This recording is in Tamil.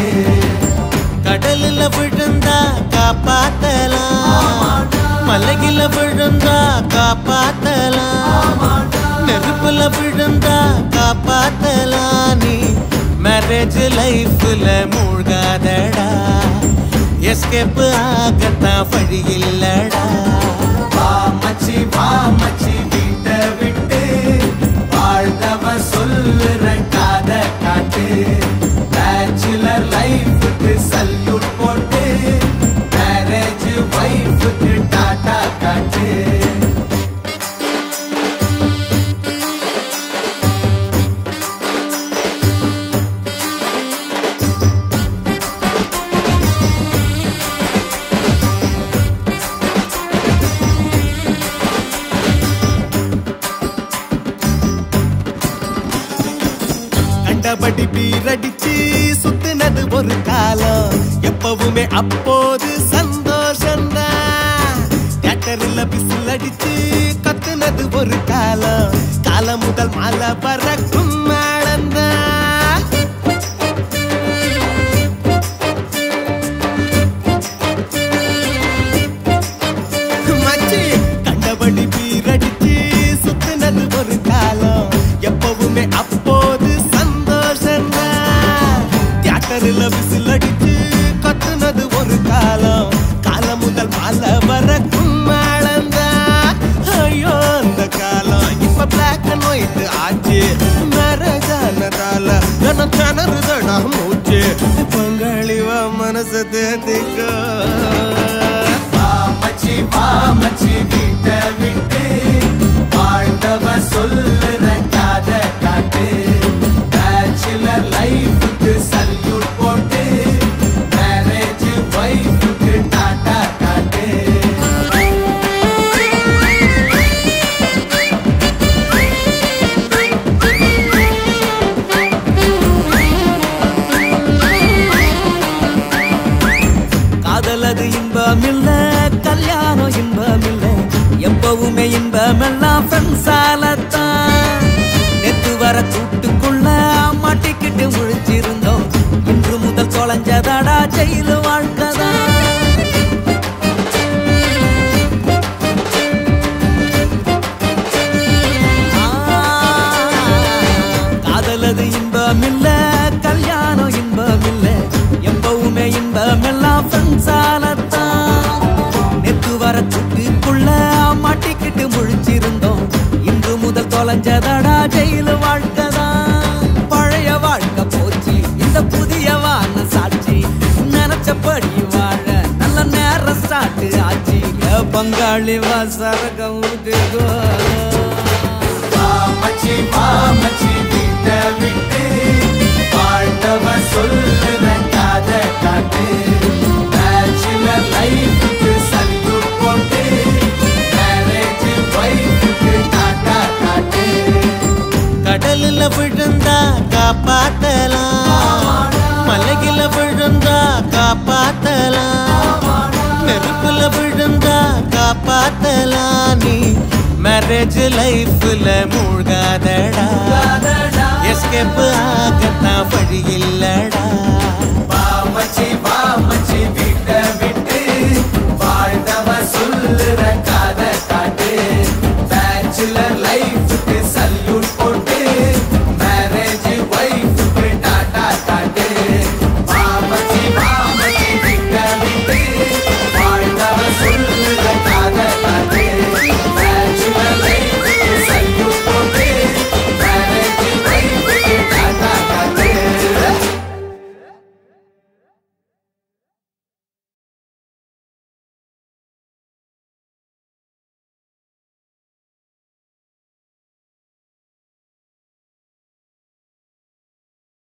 கடலில் விழுந்தா காப்பாத்தலாம் மலையில விழுந்தா காப்பாத்தலாம் நெருப்புல விழுந்தா காப்பாத்தலாம் நீ மேரேஜ் லைஃப்ல மூழ்காதடா எஸ்கேப் ஆகத்தான் வழி இல்லடா வா மச்சி வா மச்சி வீட்டை விட்டு வாழ்ந்தவ சொல்லுற காத காட்டு பேச்சுலர் லைஃபுக்கு சல்யூட் போட்டு மேரேஜ் வைஃபுக்கு டாடா காட்டு கண்டபடி பீரடிச்சு சுத்துனது ஒரு காலம் எப்பவுமே அப்போது சந்தோஷம்தான் தியேட்டர்ல பிசில் அடிச்சு கத்துனது ஒரு காலம் காலம் முதல் மலை பறக்கும் மேளம்தான் மச்சி கண்டபடி பீரடிச்சு சுத்துனது ஒரு காலம் எப்பவுமே அப்போது சந்தோஷம் தியேட்டர்ல விசில் அடிச்சு கத்துனது ஒரு காலம் காலம் முதல் மலை வரைக்கும் மேளந்தான் ஐயோ அந்த காலம் இப்ப பிளாக் அண்ட் ஒயிட் ஆச்சு மேரேஜ் ஆனதால என்ன திணறுதடா மூச்சு பங்காளிவா மனசை தேத்திக்கோ வா மச்சி வா மச்சி வீட்டை விட்டு வாழ்ந்தவ சொல்லுற காத காட்டு பேச்சுலர் லைஃபுக்கு சல்யூட் போட்டு மேரேஜ் வைஃபுக்கு டாடா காட்டு காதலது இன்பம் இல்ல கல்யாணம் இன்பம் இல்ல எப்பவுமே இன்பம் எல்லாம் ஃப்ரெண்ட்ஸாலத்தான் நேத்து வர கூட்டுக்குள்ள மாட்டிக்கிட்டு முழிச்சிருந்தோம் இன்று முதல் தொலைஞ்சதாடா ஜெயிலு வாழ்க்கதான் காதலது இன்பம் இல்ல கல்யாணம் இன்பம் இல்ல எப்பவுமே இன்பம் எல்லாம் ஃப்ரெண்ட்ஸாலத்தான் நேத்து வர சுட்டுக்குள்ள மாட்டிக்கிட்டு முழிச்சிருந்தோம் இன்று முதல் தொலைஞ்சதடா ஜெயிலு வாழ்க்கைதான் பழைய வாழ்க்கை போச்சு இந்த புதிய வான சாட்சி நினைச்சபடி வாழ நல்ல நேரம் ஸ்டார்ட் ஆச்சு ஏ பங்காளி வாசரக ஊட்டுக்கோ வா மச்சி வா மச்சி வீட்டை விட்டு வாழ்ந்தவ சொல்லுற காத காட்டு பேச்சுலர் லைஃபுக்கு சல்யூட் போட்டு மேரேஜ் வைஃபுக்கு டாடா காட்டு கடலில் விழுந்தா காப்பாத்தலாம் மலையில விழுந்தா காப்பாத்தலாம் நெருப்புல விழுந்தா காப்பாத்தலாம் நீ மேரேஜ் லைஃப்ல மூழ்காதடா எஸ்கேப் ஆகத்தான் வழி